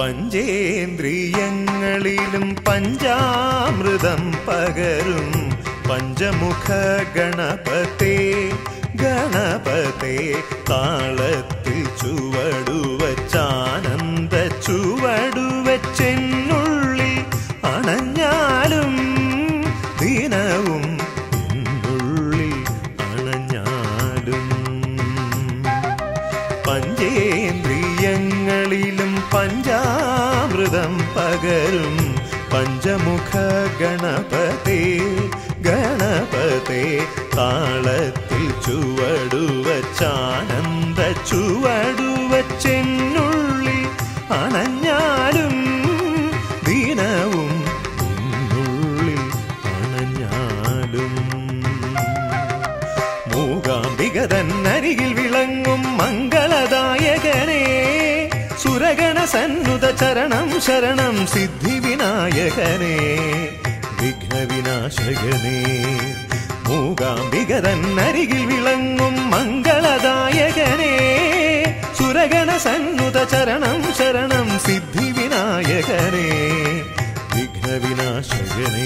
പഞ്ചേന്ദ്രിയങ്ങളിലും പഞ്ചാമൃതം പകരും പഞ്ചമുഖ ഗണപതേ ഗണപതേ താളത്തിൽ ചുവടുവച്ചാനന്ദ ചുവടുവച്ചെന്നുള്ളിൽ അണഞ്ഞാലും ദിനവും എന്നുള്ളിൽ അണഞ്ഞാലും പഞ്ചേന്ദ്രിയങ്ങളിലും പഞ്ചാമൃതം പകരും പഞ്ചമുഖ ഗണപതേ ഗണപതേ താളത്തിൽ ചുവടുവച്ചാനന്ദ ചുവടുവച്ചെന്നുള്ളിൽ അണഞ്ഞാലും ദിനവും എന്നുള്ളിൽ അണഞ്ഞാലും മൂകാംബികതന്നരികിൽ വിളങ്ങും മംഗളദായകനേ സുരഗണ സന്നുത ചരണം ശരണം സിദ്ധി വിനായകനേ വിഘ്നവിനാശകനേ മൂകാംബികതന്നരികിൽ വിളങ്ങും മംഗളദായകനേ സുരഗണ സന്നുത ചരണം ശരണം സിദ്ധി വിനായകനേ വിഘ്നവിനാശകനേ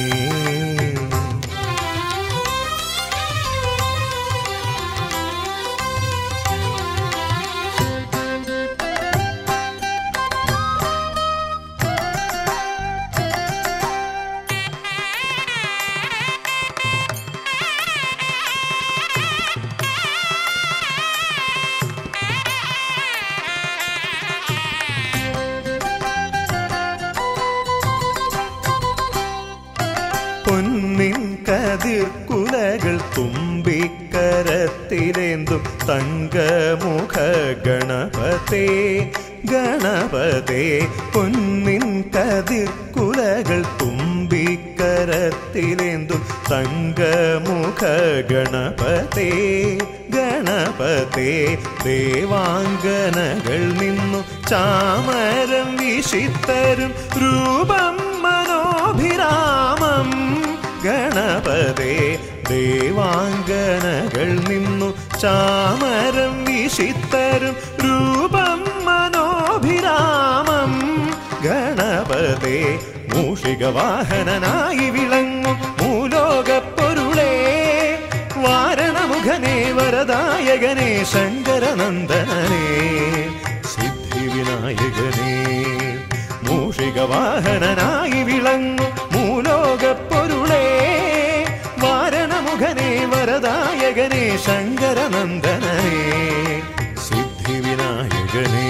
പൊന്നിൻ കതിർക്കുലകൾ തുമ്പിക്കരത്തിലേന്തും തങ്കമുഖ ഗണപതേ ഗണപതേ പൊന്നിൻ കതിർക്കുലകൾ തുമ്പിക്കരത്തിലേന്തും തങ്കമുഖ ഗണപതേ ഗണപതേ ദേവാംഗനകൾ നിന്നു ചാമരം വീശിത്തരും രൂപം മനോഭിരാമം ഗണപതേ ദേവാംഗനകൾ നിന്നു ചാമരം വീശിത്തരും രൂപം മനോഭിരാമം ഗണപതേ മൂഷിക വാഹനനായി വിളങ്ങും മൂലോകപ്പൊരുളേ വാരണമുഖനേ വരദായകനേ ശങ്കരനന്ദനനേ സിദ്ധിവിനായകനേ മൂഷിക വാഹനനായി വിളങ്ങും മൂലോകപ്പൊരുളേ വാരണമുഖനേ വരദായകനേ ശങ്കരനന്ദനനേ സിദ്ധിവിനായകനേ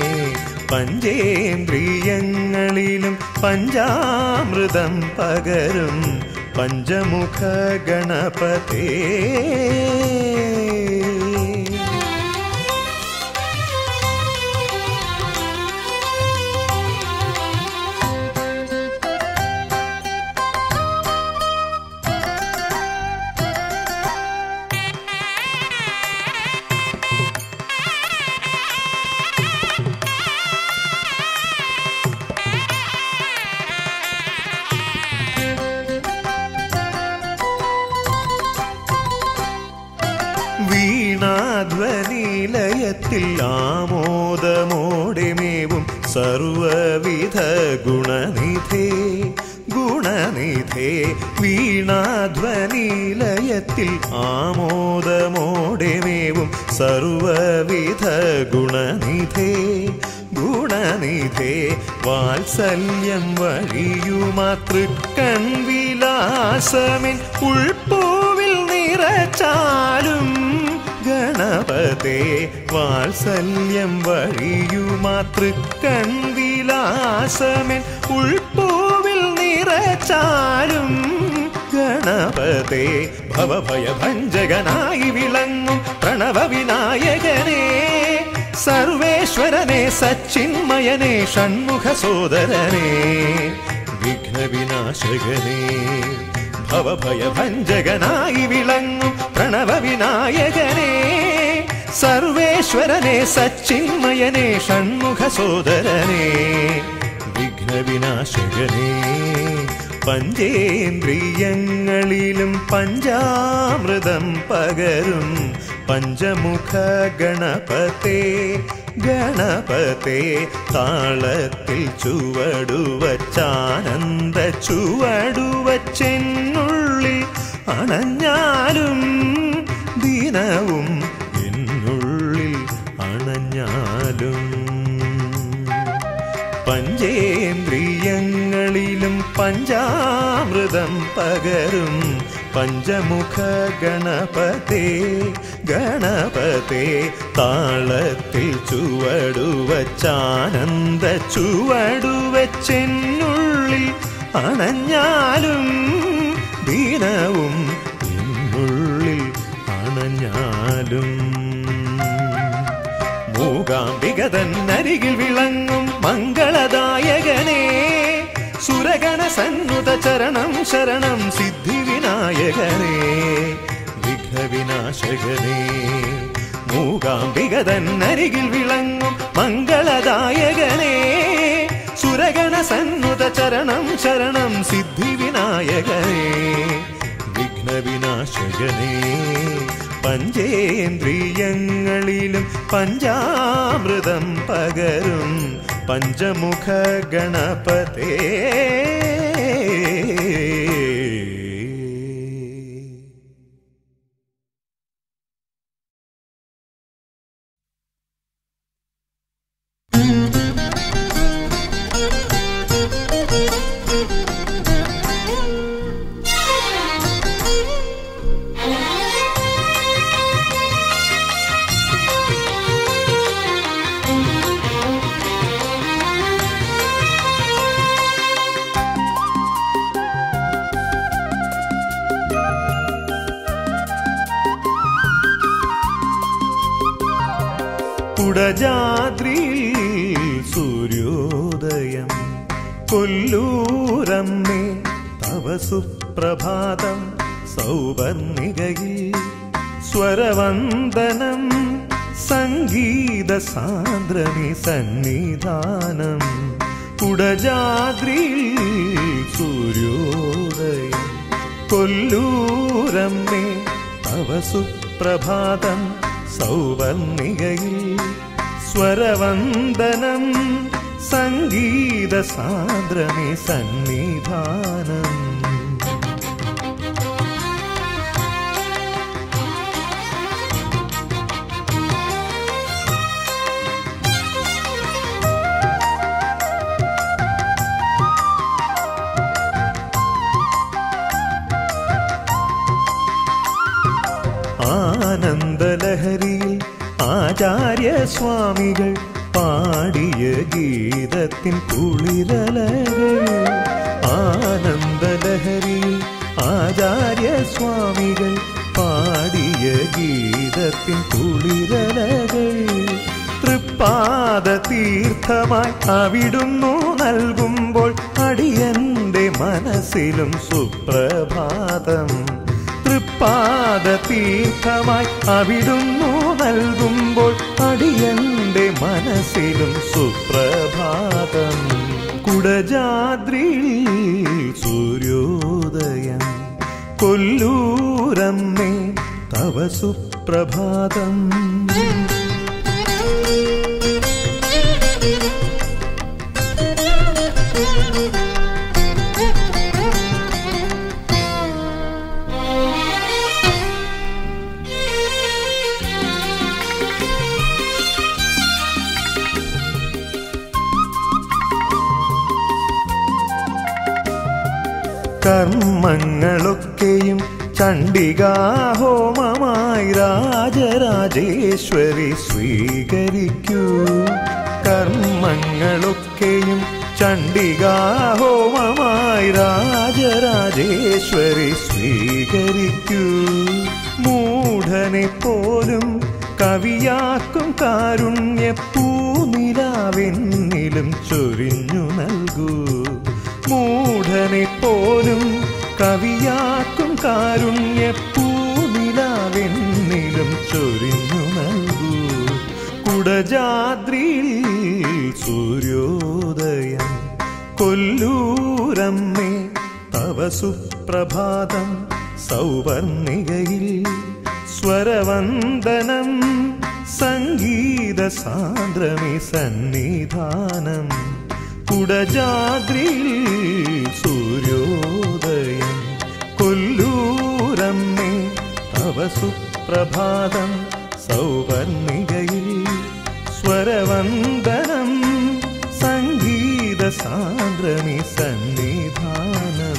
പഞ്ചേന്ദ്രിയങ്ങളിലും പഞ്ചാമൃതം പകരും പഞ്ചമുഖ ഗണപതേ വീണാധ്വനിലയത്തിൽ ആമോദമോടെ മേവും സർവവിധ ഗുണനിധേ ഗുണനിധേ വീണാധ്വനിലയത്തിൽ ആമോദമോടെ മേവും സർവവിധ ഗുണനിധേ ഗുണനിധേ വാത്സല്യം വഴിയുമാതൃക്കൺ വിലാസമിൻ ഉൾപ്പൂവിൽ നിറച്ചാലും ഗണപതേ വാത്സല്യം വഴിയുമാതൃക്കൺ വിലാസമിൻ ഉൾപ്പൂവിൽ നിറച്ചാലും ഗണപതേ ഭവഭയഭഞ്ജകനായി വിളങ്ങും പ്രണവ വിനായകനേ സർവേശ്വരനെ സച്ചിന്മയനെ ഷൺമുഖ സോദരനെ വിഘ്നവിനാശകനെ ഭവഭയഭഞ്ജകനായി വിളങ്ങും പ്രണവ വിനായകനെ സർവേശ്വരനെ സച്ചിന്മയനെ ഷൺമുഖ സോദരനെ വിഘ്നവിനാശകനെ പഞ്ചേന്ദ്രിയങ്ങളിലും പഞ്ചാമൃതം പകരും പഞ്ചമുഖ ഗണപതേ ഗണപതേ താളത്തിൽ ചുവടുവച്ചാനന്ദ ചുവടുവച്ചെന്നുള്ളിൽ അണഞ്ഞാലും ദിനവും എന്നുള്ളിൽ അണഞ്ഞാലും പഞ്ചേന്ദ്രിയങ്ങളിലും പഞ്ചാമൃതം പകരും പഞ്ചമുഖ ഗണപതേ ഗണപതേ താളത്തിൽ ചുവടുവച്ചാനന്ദ ചുവടുവച്ചെന്നുള്ളിൽ അണഞ്ഞാലും ദിനവും എന്നുള്ളിൽ അണഞ്ഞാലും മൂകാംബികതന്നരികിൽ വിളങ്ങും മംഗളദായകനേ സുരഗണ സന്നുത ചരണം ശരണം സിദ്ധി വിനായകനേ വിഘ്നവിനാശകനേ മൂകാംബികതന്നരികിൽ വിളങ്ങും മംഗളദായകനേ സുരഗണ സന്നുത ചരണം ശരണം സിദ്ധി വിനായകനേ വിഘ്നവിനാശകനേ പഞ്ചേന്ദ്രിയങ്ങളിലും പഞ്ചാമൃതം പകരും പഞ്ചമുഖ ഗണപതേ കുടജാദ്രിയിൽ സൂര്യോദയം കൊല്ലൂരമ്മേ തവ സുപ്രഭാതം സൗവർണികയിൽ സ്വരവന്ദനം സംഗീത സാന്ദ്രമി സന്നിധാനം കുടജാദ്രിയിൽ സൂര്യോദയം കൊല്ലൂരമ്മേ തവ സുപ്രഭാതം സൗവർണികയിൽ സ്വരവന്ദനം സംഗീത സാന്ദ്രമി സന്നിധാനം ആനന്ദലഹരിയിൽ ആചാര്യസ്വാമികൾ പാടിയ ഗീതത്തിൻ കുളിരലകൾ ആനന്ദലഹരിയിൽ ആചാര്യസ്വാമികൾ പാടിയ ഗീതത്തിൻ കുളിരലകൾ തൃപ്പാദ തീർത്ഥമായി അവിടുന്നു നൽകുമ്പോൾ അടിയന്റെ മനസ്സിലും സുപ്രഭാതം തൃപ്പാദ തീർത്ഥമായി അവിടുന്നു നൽകുമ്പോൾ അടിയന്റെ മനസ്സിലും സുപ്രഭാതം കുടജാദ്രിയിൽ സൂര്യോദയം കൊല്ലൂരമ്മേ തവ സുപ്രഭാതം കർമ്മങ്ങളൊക്കെയും ചണ്ഡികാഹോമമായി രാജരാജേശ്വരി സ്വീകരിക്കൂ കർമ്മങ്ങളൊക്കെയും ചണ്ഡികാഹോമമായി രാജരാജേശ്വരി സ്വീകരിക്കൂ മൂഢനെ പോലും കവിയാക്കും കാരുണ്യ പൂനിലാവെന്നിലും ചൊരിഞ്ഞു നൽകൂ മൂഢനെ പോലും കവിയാക്കും കാരുണ്യ പൂനിലാവെന്നിലും ചൊരിഞ്ഞു നൽകൂ കുടജാദ്രിയിൽ സൂര്യോദയം കൊല്ലൂരമ്മേ തവ സുപ്രഭാതം സൗവർണികയിൽ സ്വരവന്ദനം സംഗീത സംഗീത സാന്ദ്രമി സന്നിധാനം കുടജാദ്രിയിൽ സൂര്യോദയം കൊല്ലൂരമ്മേ തവ സുപ്രഭാതം സൗവർണികയിൽ സ്വരവന്ദനം സംഗീത സാന്ദ്രമി സന്നിധാനം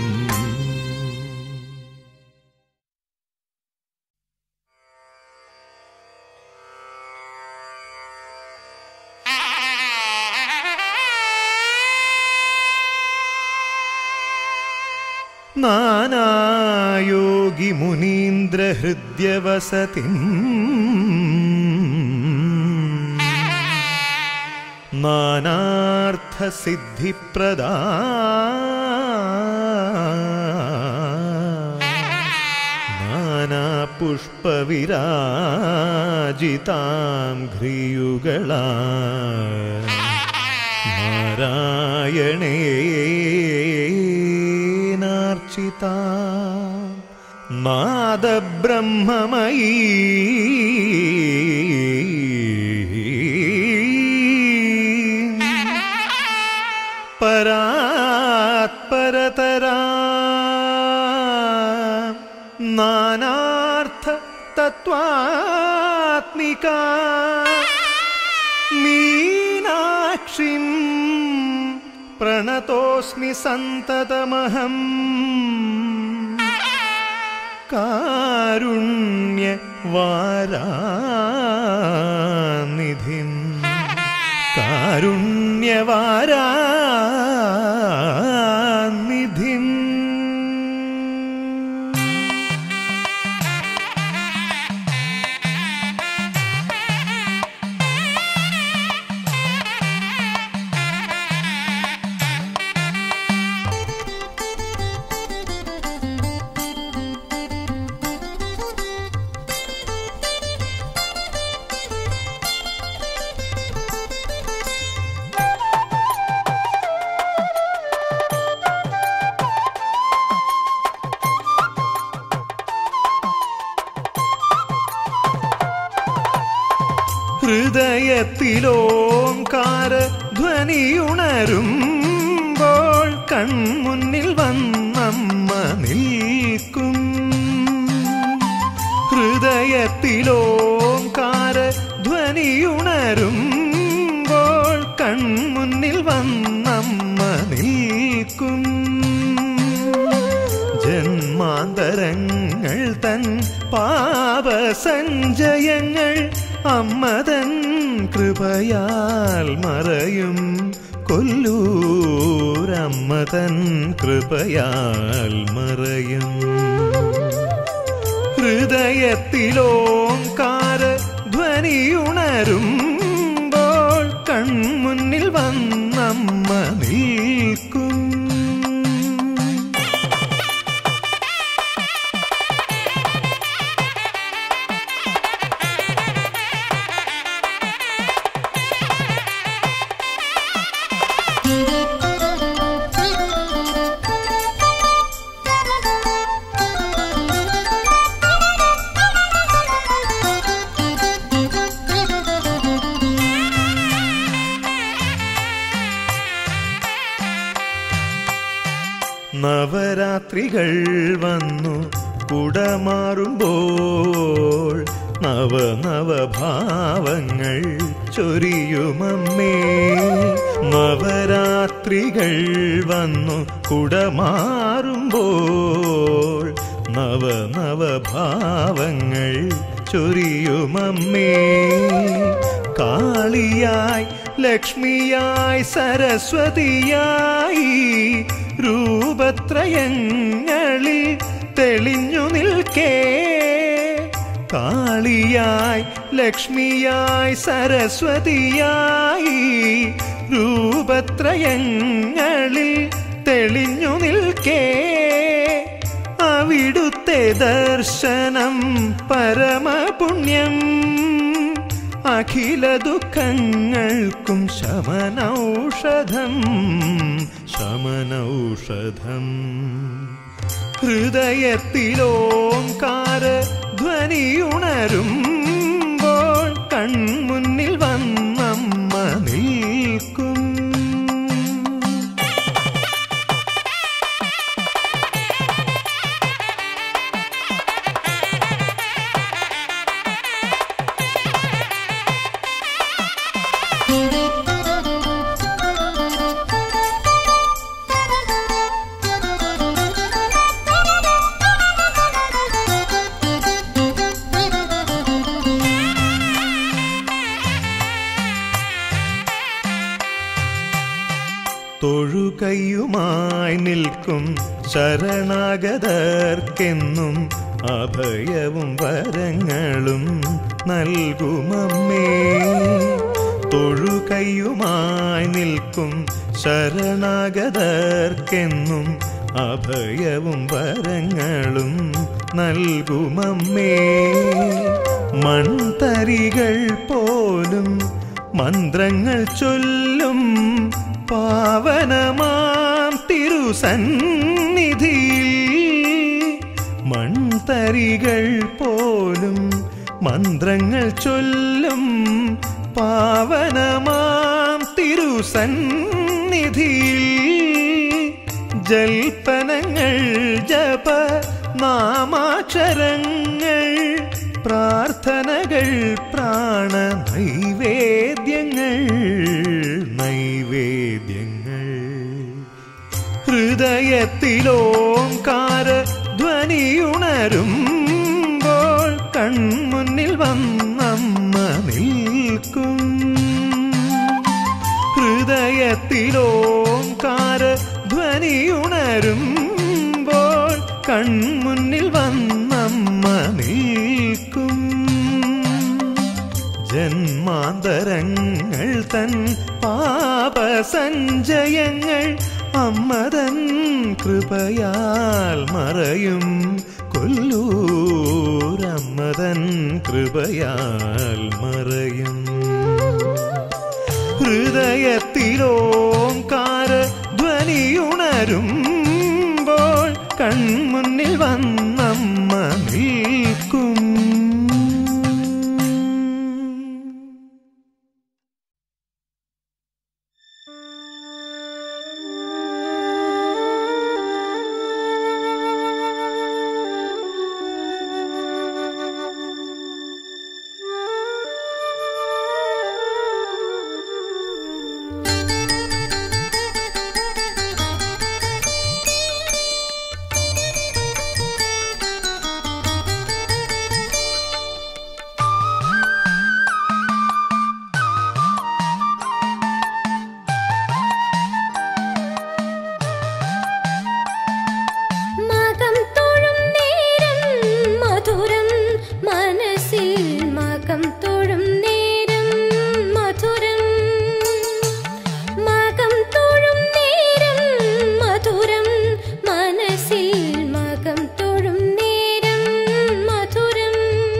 നാനായോഗി മുനീന്ദ്ര ഹൃദ്യവസതി നാനാർത്ഥ സിദ്ധിപ്രദാ നാനാ പുഷ്പവിരാജിതാം ഘ്രിയുകളാ നാരായണേനാർച്ചിത നാദബ്രഹ്മമയീ പരാത്പരതരാ നാനാർത്ഥ തത്വാത്മികാ മീനാക്ഷിം പ്രണതോസ്മി സന്തതമഹം കാരുണ്യ വാരാനിധിം കാരുണ്യവാരാനിധിം ഹൃദയത്തിലോങ്കാര ധ്വനിയുണരുമ്പോൾ കൺമുന്നിൽ വന്നമ്മ നിൽക്കും ഹൃദയത്തിലോങ്കാര ധ്വനിയുണരുമ്പോൾ കൺമുന്നിൽ വന്നമ്മ നിൽക്കും ജന്മാന്തരങ്ങൾ തൻ പാപസഞ്ചയങ്ങൾ അമ്മതൻ കൃപയാൽ മറയും കൊല്ലൂരമ്മതൻ കൃപയാൽ മറയും ഹൃദയത്തിലോങ്കാര ധ്വനിയുണരുമ്പോൾ കൺമുന്നിൽ വന്നമ്മ നിൽക്കും നവരാത്രികൾ വന്നു കുടമാറുമ്പോൾ നവനവഭാവങ്ങൾ ചൊരിയുമമ്മേ നവരാത്രികൾ വന്നു കുടമാറുമ്പോൾ നവനവഭാവങ്ങൾ ചൊരിയുമമ്മേ കാളിയായി ലക്ഷ്മിയായി സരസ്വതിയായി രൂപത്രയങ്ങളിൽ തെളിഞ്ഞു നിൽക്കേ കാളിയായി ലക്ഷ്മിയായി സരസ്വതിയായി രൂപത്രയങ്ങളിൽ തെളിഞ്ഞു നിൽക്കേ അവിടുത്തെ ദർശനം പരമപുണ്യം അഖില ദുഃഖങ്ങൾക്കും ശമനൗഷധം ശമനൗഷധം ഹൃദയത്തിലോങ്കാര ധ്വനിയുണരുമ്പോൾ കൺ കൺമുന്നിൽ വന്നമ്മ നിൽക്കും തൊഴുകയുമായി നിൽക്കും ശരണാഗതർക്കെന്നും അഭയവും വരങ്ങളും നൽകുമമ്മേ തൊഴുകയുമായി നിൽക്കും ശരണാഗതർക്കെന്നും അഭയവും വരങ്ങളും നൽകുമമ്മേ മൺതരികൾ പോലും മന്ത്രങ്ങൾ ചൊല്ലും പാവനമാം തിരുസന്നിധിയിൽ മൺതരികൾ പോലും മന്ത്രങ്ങൾ ചൊല്ലും പാവനമാം തിരുസന്നിധിയിൽ ജൽപ്പനങ്ങൾ ജപ നാമാക്ഷരങ്ങൾ പ്രാർത്ഥനകൾ പ്രാണ നൈവേദ്യങ്ങൾ നൈവേദ്യങ്ങൾ ഹൃദയത്തിലോംകാര ധ്വനിയുണരുമ്പോൾ കൺമുന്നിൽ വന്നമ്മ നിൽക്കും ഹൃദയത്തിലോംകാര ധ്വനിയുണരുമ്പോൾ കൺമുന്നിൽ വന്നമ്മ നിൽക്കും ജന്മാന്തരങ്ങൾ തൻ പാപസഞ്ചയങ്ങൾ അമ്മതൻ കൃപയാൽ മറയും കൊല്ലൂരമ്മതൻ കൃപയാൽ മറയും ഹൃദയത്തിലോംകാര ധ്വനിയുണരുമ്പോൾ കൺമുന്നിൽ വന്നമ്മ നിൽക്കും മകം തൊഴും നേരം മധുരം മനസ്സിൽ മകം തൊഴും നേരം മധുരം മകം തൊഴും നേരം മധുരം മനസ്സിൽ മകം തൊഴും നേരം മധുരം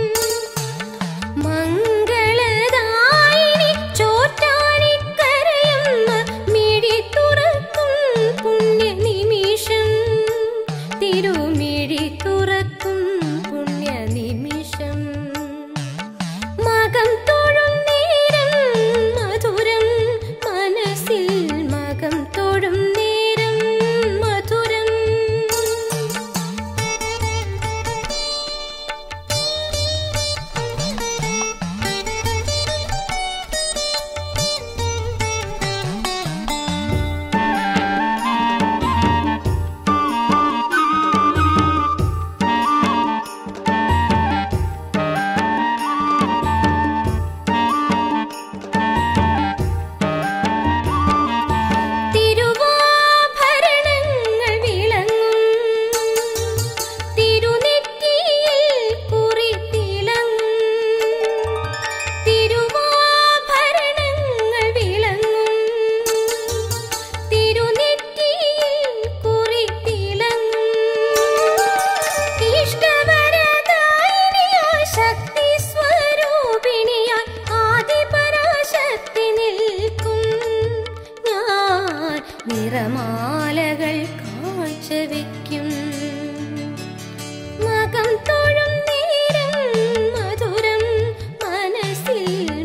മംഗളദായിനി ചോറ്റാനിക്കരയമ്മ മിഴി തുറക്കും പുണ്യനിമിഷം തിരുമിഴി തുറക്കും പുണ്യനിമിഷം മകം തൊഴും നേരം മധുരം മനസ്സിൽ മകം തൊഴും നേരം മധുരം തിരുവാഭരണങ്ങൾ വിളങ്ങും തിരുനെറ്റിയിൽ കുറി തിളങ്ങും തിരുവാഭരണങ്ങൾ വിളങ്ങും തിരുനെറ്റിയിൽ കുറി തിളങ്ങും ഇഷ്ടവരദായിനിയായി ശക്തി സ്വരൂപിണിയായി ആദിപരാശക്തി നിൽക്കും ഞാൻ നിറമാലകൾ കാഴ്ചവെക്കും മകം തൊഴും നേരം മധുരം മനസ്സിൽ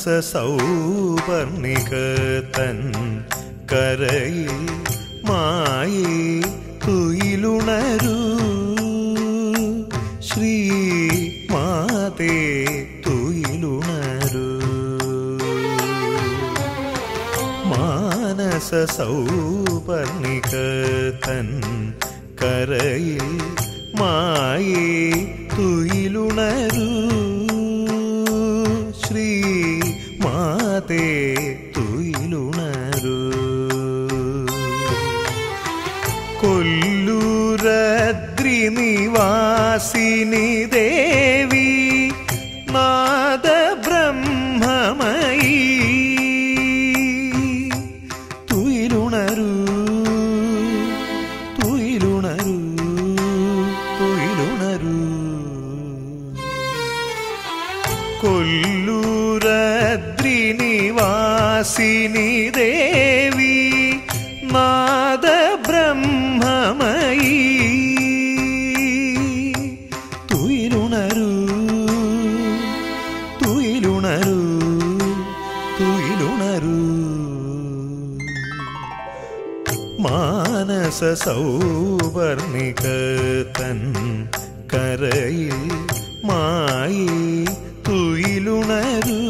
സൗപർണിക തൻ കരയിൽ മായേ തുയിലുണരൂ ശ്രീ മാതേ തുയിലുണരൂ മാനസ സൗപർണിക തൻ കരയിൽ മായേ തുയിലുണരൂ ശ്രീ മാതേ തുയിലുണരൂ കൊല്ലൂരദ്രി നിവാസിനി ദേവി നാദ ബ്രഹ്മമയീ തുയിലുണരൂ തുയിലുണരൂ തുയിലുണരൂ കൊല്ലൂരദ്രി നിവാസിനി ദേവി നാദ ബ്രഹ്മമയീ തുയിലുണരൂ തുയിലുണരൂ തുയിലുണരൂ മാനസ സൗവർണിക തൻ കരയിൽ മായി തുയിലുണരൂ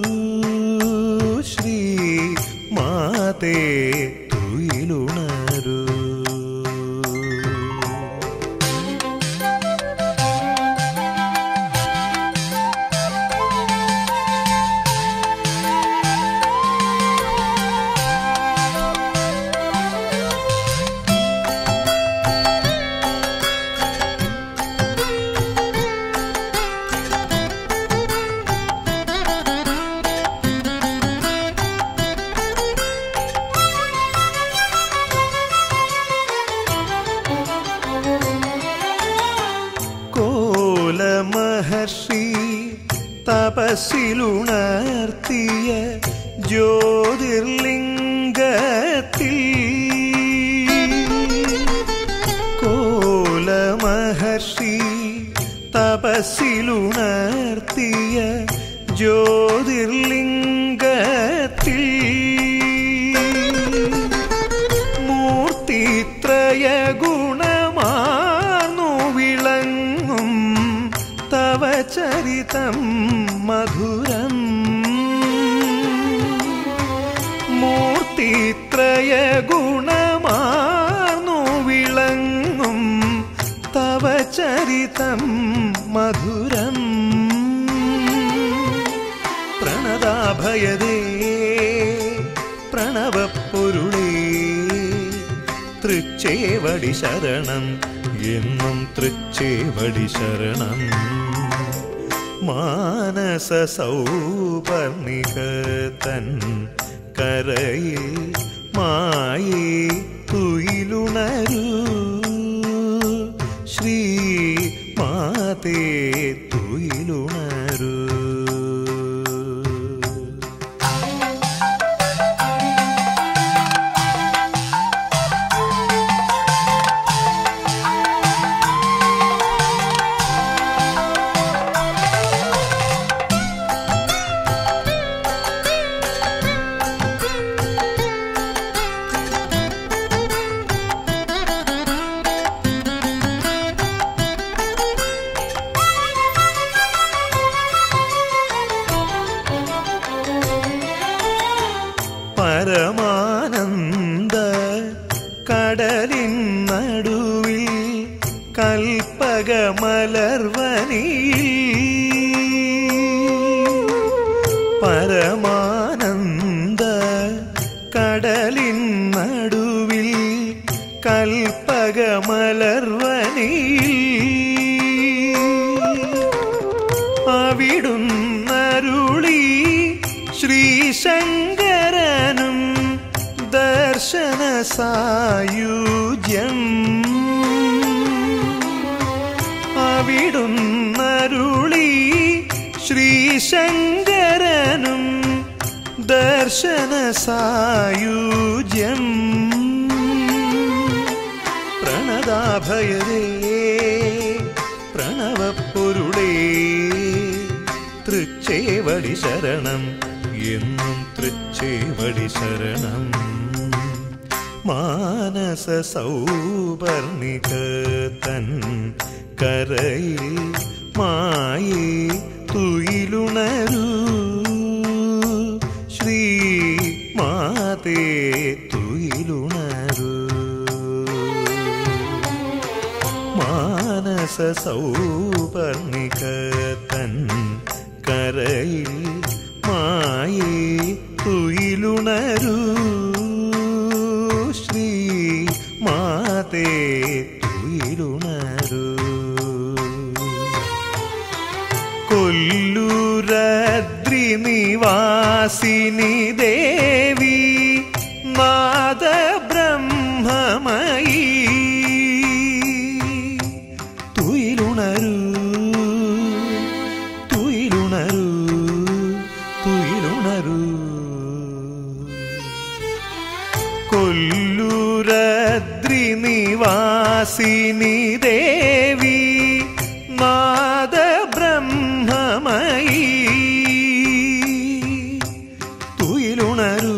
ശ്രീ മാതേ തുയിലുണരൂ കോലമഹർഷി തപസ്സിലുണർത്തിയ ജ്യോതിർലിംഗത്തിൽ കോലമഹർഷി തപസ്സിലുണർത്തിയ ജ്യോതിർലിംഗത്തിൽ മൂർത്തിത്രയ ഗുണമാർന്നു വിളങ്ങും തവ ചരിതം മധുരം മൂർത്തിത്രയ ഗുണമാർന്നു വിളങ്ങും തവ ചരിതം മധുരം പ്രണതാഭയദേ പ്രണവപ്പൊരുളേ തൃച്ചേവടി ശരണം എന്നും തൃച്ചേവടി ശരണം മാനസ സൗപർണിക തൻ കരയിൽ മായേ തുയിലുണരൂ ശ്രീ മാതേ തുയിലുണരൂ പരമാനന്ദ കടലിൻ നടുവിൽ കൽപ്പകമലർവനിയിൽ പരമാനന്ദ കടലിൻ നടുവിൽ കൽപ്പകമലർവനിയിൽ അവിടുന്നരുളി ശ്രീശങ്കരനും ദർശന സായുജ്യം അവിടുന്നരുളി ശ്രീശങ്കരനും ദർശന സായുജ്യം പ്രണതാഭയരേ പ്രണവപ്പൊരുളേ തൃച്ചേവടി ശരണം എന്നും തൃച്ചേവടി ശരണം മാനസ സൗപർണിക തൻ കരയിൽ മായേ തുയിലുണരൂ ശ്രീ മാതേ തുയിലുണരൂ മാനസ സൗപർണിക തൻ കരയിൽ മായേ തുയിലുണരൂ ശ്രീ മാതേ തുയിലുണരൂ കൊല്ലൂരദ്രി നിവാസിനി ദേവി നാദ ബ്രഹ്മമയീ തുയിലുണരൂ തുയിലുണരൂ തുയിലുണരൂ കൊല്ലൂരദ്രി നിവാസിനി ദേവി നാദ ബ്രഹ്മമയീ തുയിലുണരൂ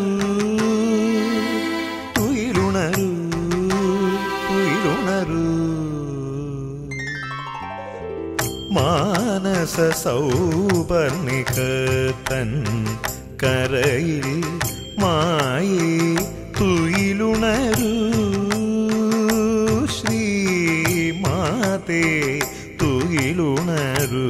തുയിലുണരൂ തുയിലുണരൂ മാനസ സൗപർണിക തൻ കരയിൽ മായേ തുയിലുണരൂ ശ്രീ മാതേ തുയിലുണരൂ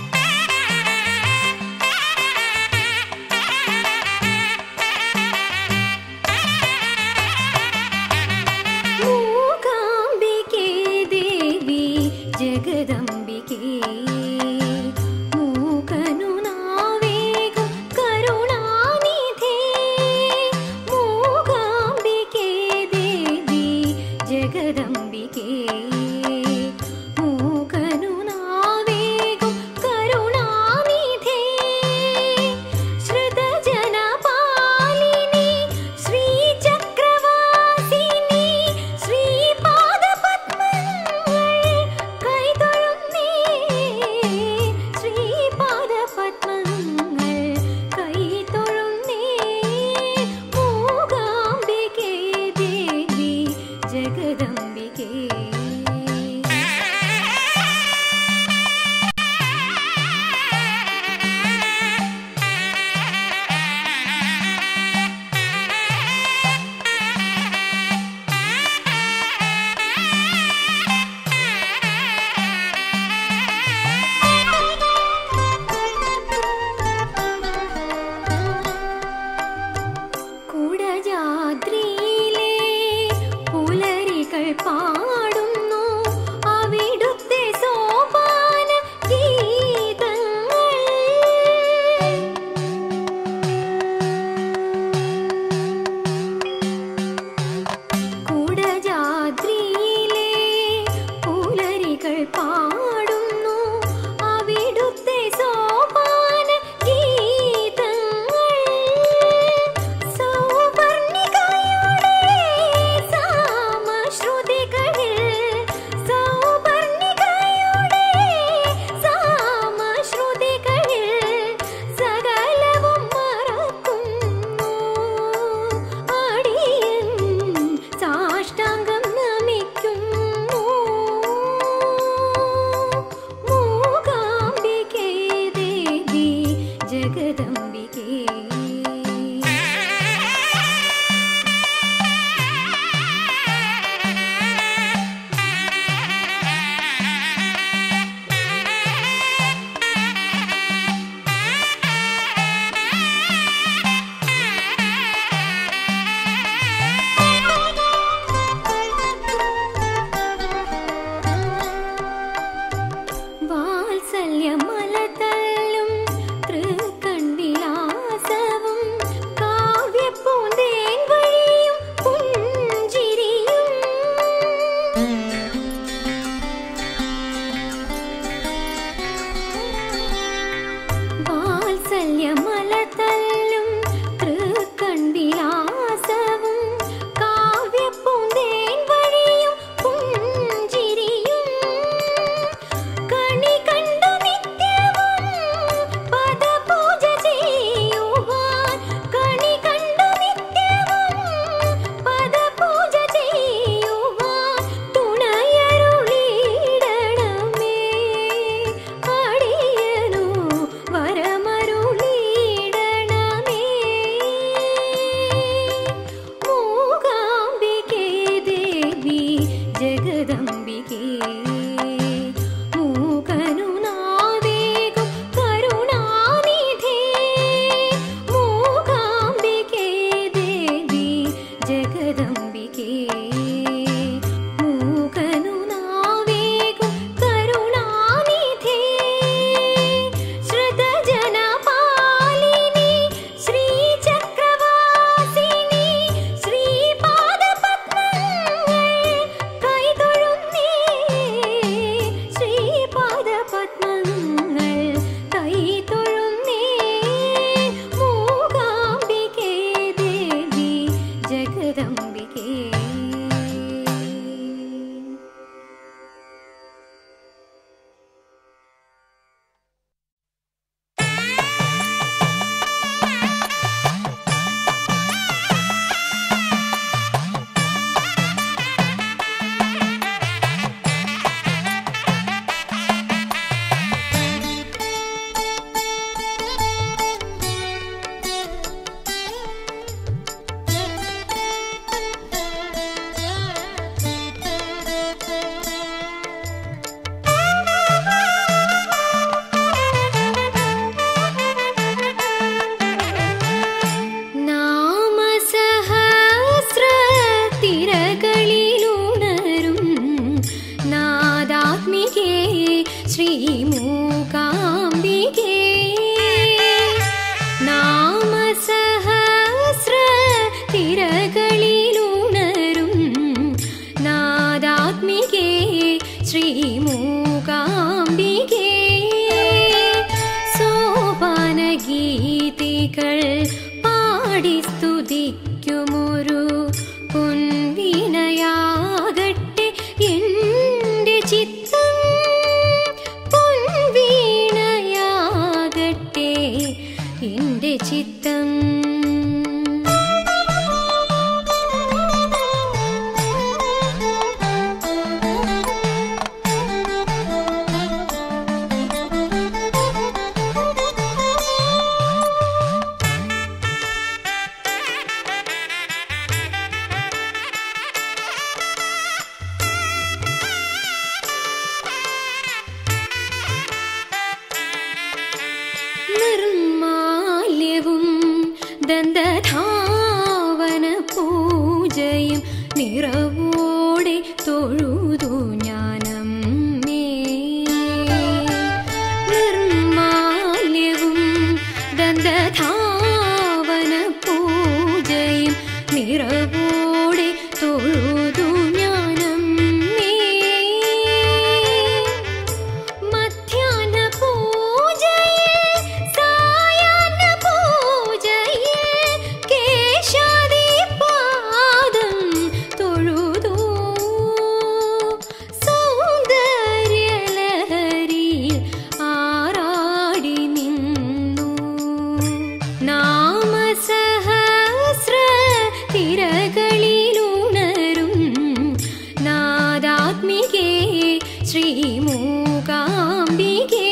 ും സോപാനഗീതികൾ പാടി സ്തുതിക്കുമൊരു പൊൻവീണയാകട്ടെ എൻ്റെ ചിത്തം പൊൻവീണയാകട്ടെ എൻ്റെ ചിത്തം നിർമാല്യവും ദന്തധാവന പൂജയും നിറവോടെ തൊഴുതു ഞാനമ്മേ നിർമാല്യവും ദന്തധാവന പൂജയും നിറവോടെ തൊഴുതു ഞാനമ്മേ മധ്യാഹ്ന പൂജയിൽ സായാഹ്ന പൂജയിൽ കേശാദിപാദം തൊഴുതു സൗന്ദര്യലഹരിയിൽ ആറാടി നിന്നു നാമസഹസ്ര തിരകളിലുണരും നാദാത്മികേ ശ്രീമൂകാംബികേ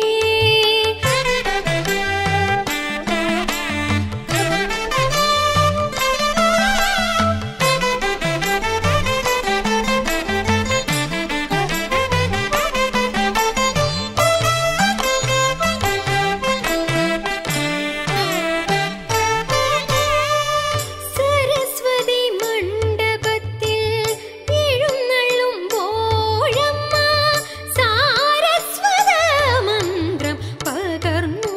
സരസ്വതി മണ്ഡപത്തിൽ എഴുന്നള്ളുമ്പോഴമ്മ സാരസ്വത മന്ത്രം പകർന്നു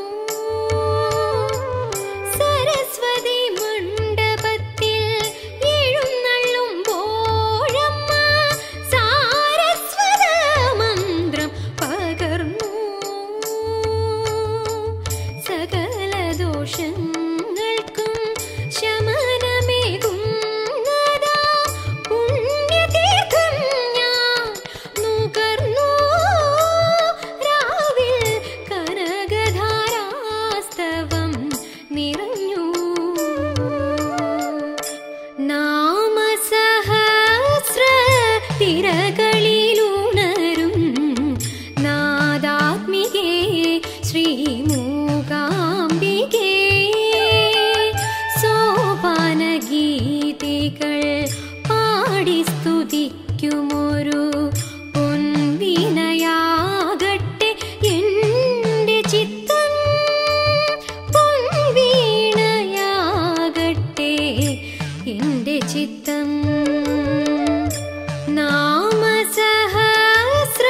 സരസ്വതി മണ്ഡപത്തിൽ എഴുന്നള്ളുമ്പോഴമ്മ സാരസ്വത മന്ത്രം പകർന്നു സകല ദോഷങ്ങൾക്കും ശമനമേകുന്നതാ പുണ്യതീർത്ഥം ഞാൻ നുകർന്നു രാവിൽ കനകധാരാസ്തവം നിറഞ്ഞു നാമസഹസ്ര തിരകളിലുണരും നാദാത്മികേ ശ്രീമൂകാംബികേ സോപാനഗീതികൾ പാടി സ്തുതിക്കുമൊരു പൊൻവീണയാകട്ടെ എൻ്റെ ചിത്തം പൊൻവീണയാകട്ടെ എൻ്റെ ചിത്തം നാമസഹസ്ര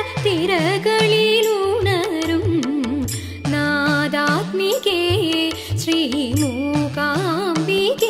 തിരകളിലുണരും നാദാത്മികേ ശ്രീമൂകാംബികേ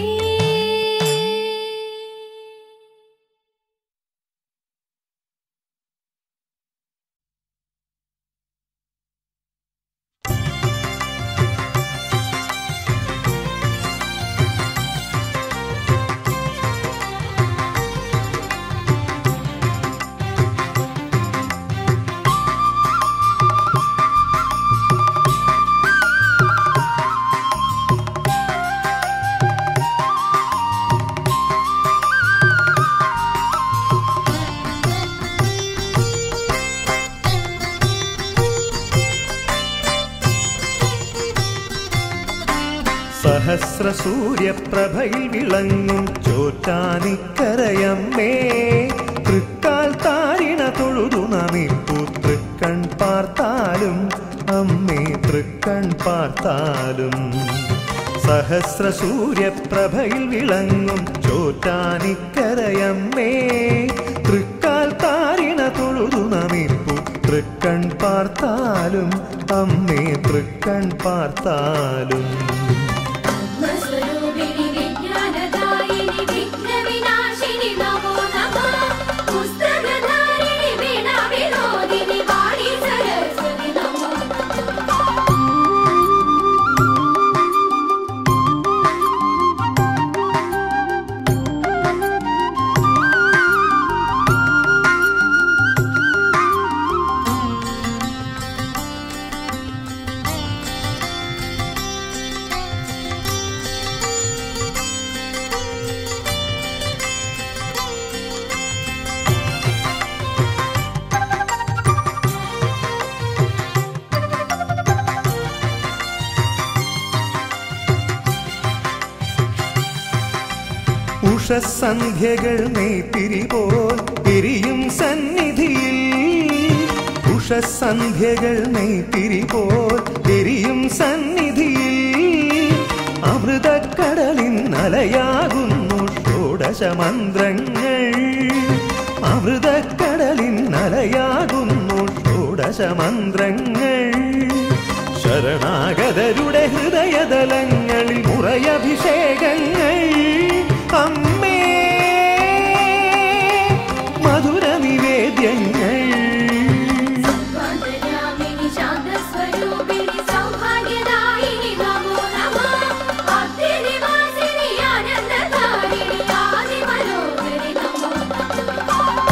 സഹസ്ര സൂര്യപ്രഭയിൽ വിളങ്ങും ചോറ്റാനിക്കരയമ്മേ തൃക്കാൽ താരിണ തൊഴുതു നമിപ്പു തൃക്കൺ പാർത്താലും അമ്മേ തൃക്കൺ പാർത്താലും സഹസ്ര സൂര്യപ്രഭയിൽ വിളങ്ങും ചോറ്റാനിക്കരയമ്മേ തൃക്കാൽ താരിണ തൊഴുതു നമിപ്പു തൃക്കൺ പാർത്താലും അമ്മേ തൃക്കൺ പാർത്താലും സ്വരൂപിണി വിജ്ഞാനദായിനി വിഘ്നവിനാശിനി നമോ നമഃ പുസ്തകധാരിണി വീണ വിനോദിനി വാണി സരസ്വതി നമോ നമഃ ഉഷസന്ധ്യകൾ നെയ്ത്തിരി പോൽ എരിയും സന്നിധിയിൽ ഉഷസന്ധ്യകൾ നെയ്ത്തിരി പോൽ എരിയും സന്നിധിയിൽ അമൃതക്കടലിൻ അലയാകുന്നു ഷോഡശ മന്ത്രങ്ങൾ അമൃതക്കടലിൻ അലയാകുന്നു ഷോഡശ മന്ത്രങ്ങൾ ശരണാഗതരുടെ ഹൃദയതലങ്ങളിൽ മുറയഭിഷേകങ്ങൾ അമ്മേ മധുര നിവേദ്യങ്ങൾ കാന്തരാമിനി ശാന്തസ്വരൂപിണി സൗഭാഗ്യദായിനി നമോ നമഃ അത്യനിവാസിനി ആനന്ദകാരിണി ആദിമനോഹരി നമോ നമഃ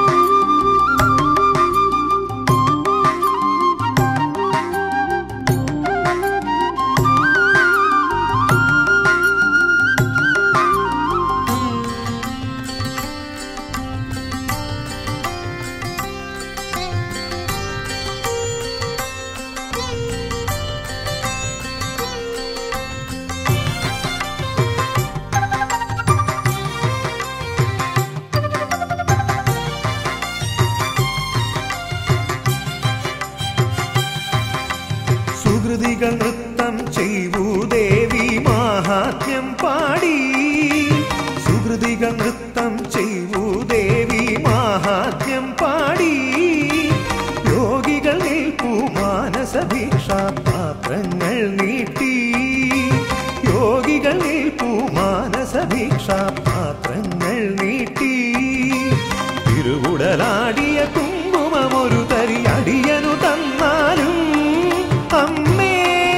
സുഹൃതികൾ നൃത്തം ചെയ്വൂ ദേവി മാഹാത്മ്യം പാടി സുഹൃതികൾ നൃത്തം ചെയ്വൂ ദേവി മാഹാത്മ്യം പാടി യോഗികൾ നിൽപ്പൂ മാനസഭീക്ഷാ പാത്രങ്ങൾ നീട്ടി യോഗികൾ നിൽപ്പൂ മാനസഭീക്ഷാ പാത്രങ്ങൾ നീട്ടി തിരുവുടലാടിയ കുങ്കുമമൊരു തരി അടിയനു തന്നാലും അമ്മേ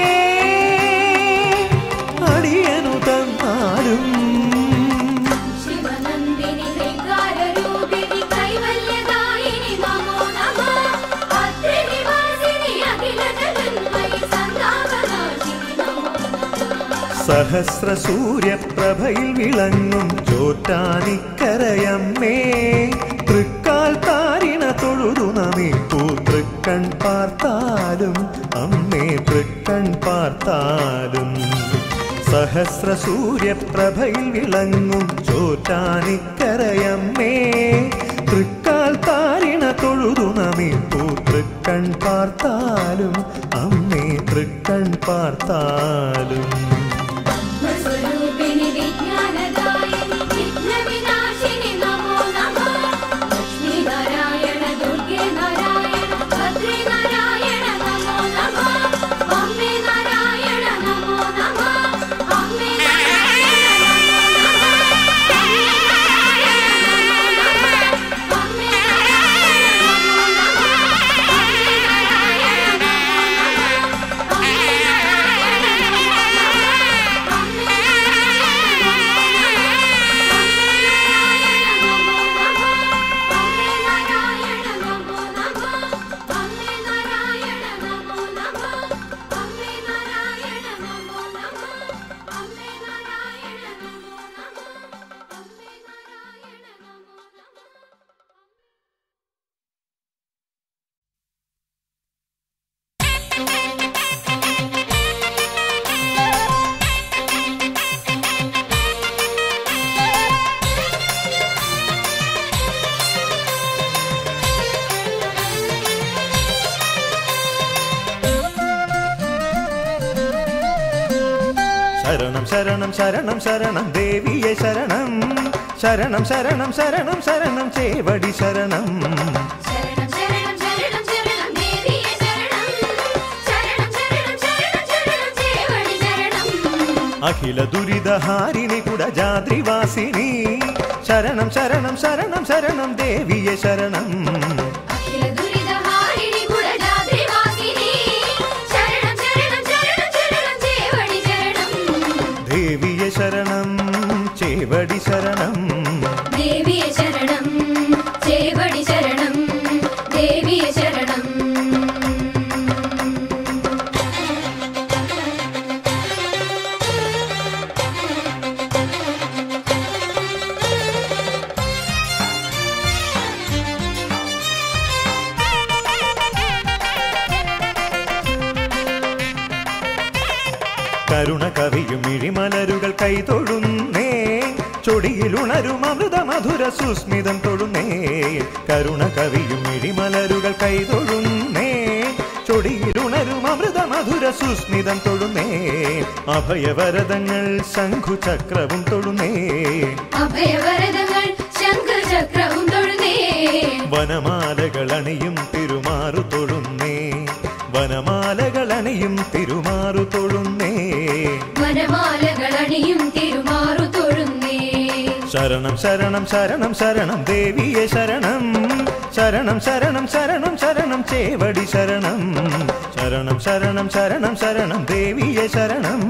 അടിയനു തന്നാലും ശിവനന്ദിനി ഹൃങ്കാരരൂപിണി കൈവല്യദായിനി നമോ നമഃ അത്യനിവാസിനി അഖില ജഗന്മയി സന്താപനാശിനി നമോ നമഃ സഹസ്ര സൂര്യപ്രഭയിൽ വിളങ്ങും ചോറ്റാനിക്കരയമ്മേ തൃക്കാൽ താരിണ തൊഴുതു നമിപ്പൂ തൃക്കൺ പാർത്താലും അമ്മേ തൃക്കൺ പാർത്താലും സഹസ്ര സൂര്യപ്രഭയിൽ വിളങ്ങും ചോറ്റാനിക്കരയമ്മേ തൃക്കാൽ താരിണ തൊഴുതു നമിപ്പൂ തൃക്കൺ പാർത്താലും അമ്മേ തൃക്കൺ പാർത്താലും സ്വരൂപിണി വിജ്ഞാനദായിനി വിഘ്നവിനാശിനി നമോ നമഃ ലക്ഷ്മി നാരായണ ദുർഗേ നാരായണ ഭദ്രേ നാരായണ നമോ നമഃ അമ്മേ നാരായണ നമോ നമഃ അമ്മേ നാരായണ നമോ നമഃ അമ്മേ നാരായണ നമോ നമഃ അമ്മേ നാരായണ നമോ നമഃ അമ്മേ നാരായണ നമോ നമഃ അമ്മേ ശരണം ശരണം ശരണം ശരണം ദേവിയെ ശരണം ശരണം ശരണം ശരണം ശരണം ചേവടി ശരണം ശരണം ശരണം ശരണം ശരണം ദേവിയേ ശരണം ശരണം ശരണം ശരണം ശരണം ചേവടി ശരണം അഖില ദുരിതഹാരിണി കുടജാദ്രിവാസിനി ശരണം ശരണം ശരണം ശരണം ദേവിയെ ശരണം അഖില ദുരിതഹാരിണി കുടജാദ്രിവാസിനി ശരണം ശരണം ശരണം ശരണം ചേവടി ശരണം ദേവിയെ ശരണം ചേവടി ശരണം ദേവിയെ ശരണം ചേവടി ശരണം ദേവിയെ ശരണം കരുണ കവിയും ഇഴിമലരുകൾ കൈതൊഴുന്നേ ചൊടിയിലുണരും അമൃത മധുര സുസ്മിതം തൊഴുന്നേ കരുണ കവിയും ഇഴിമലരുകൾ കൈതൊഴുന്നേ ചൊടിയിലുണരും അമൃത മധുര സുസ്മിതം തൊഴുന്നേ അഭയവരതങ്ങൾ ശംഖുചക്രവും തൊഴുന്നേ അഭയവരതങ്ങൾ ശംഖചക്രവും തൊഴുന്നേ വനമാലകൾ അണിയും തിരുമാറു തൊഴുന്നേ വനമാലകൾ അണിയും തിരുമാറു തൊഴുന്നേ വനമാലകൾ അണിയും തിരുമാറു തൊഴുന്നേ ശരണം ശരണം ശരണം ശരണം ദേവിയെ ശരണം ശരണം ശരണം ശരണം ശരണം ചേവടി ശരണം ശരണം ശരണം ശരണം ശരണം ദേവിയെ ശരണം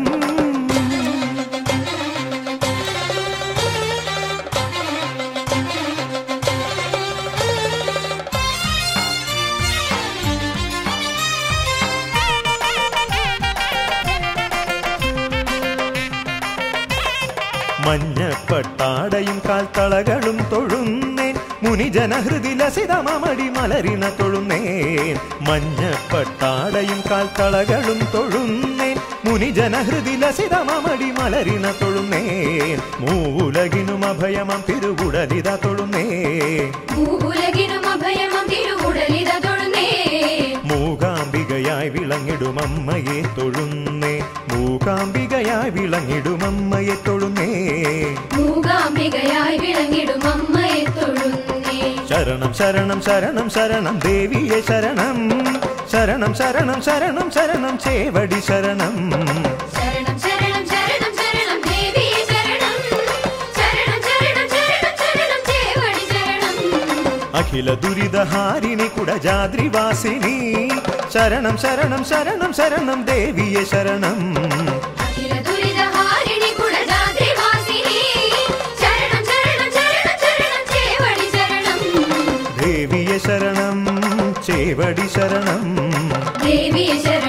മഞ്ഞപ്പട്ടാടയും കാൽത്തളകളും തൊഴുന്നേൻ മുനിജനഹൃതി ലസിതമടി മലരിന തൊഴുന്നേൻ മഞ്ഞപ്പട്ടാടയും കാൽത്തളകളും തൊഴുന്നേൻ മുനിജനഹൃതി ലസിതമടി മലരിന തൊഴുന്നേൻ മൂവുലകിനും അഭയമം തിരുവുടലിത തൊഴുന്നേ ഭൂവുലകിനും അഭയമം തിരുവുടലിത തൊഴുന്നേ മൂകാംബികയായി വിളങ്ങിടും അമ്മയെ തൊഴുന്നേ മൂകാംബികയായി വിളങ്ങിടും അമ്മയെ തൊഴുന്നേ മൂകാംബികയായി വിളങ്ങിടും അമ്മയെ തൊഴുന്നേ ശരണം ശരണം ശരണം ശരണം ദേവിയെ ശരണം ശരണം ശരണം ശരണം ശരണം ചേവടി ശരണം ശരണം ശരണം ശരണം ശരണം ദേവിയെ ശരണം ശരണം ശരണം ശരണം ശരണം ചേവടി ശരണം അഖില ദുരിതഹാരിണി കുടജാദ്രിവാസിനി ശരണം ശരണം ശരണം ശരണം ദേവിയെ ശരണം അഖില ദുരിതഹാരിണി കുലജാദ്രിവാസിനി ശരണം ശരണം ശരണം ശരണം ചേവടി ശരണം ദേവിയെ ശരണം ചേവടി ശരണം ദേവിയെ ശരണം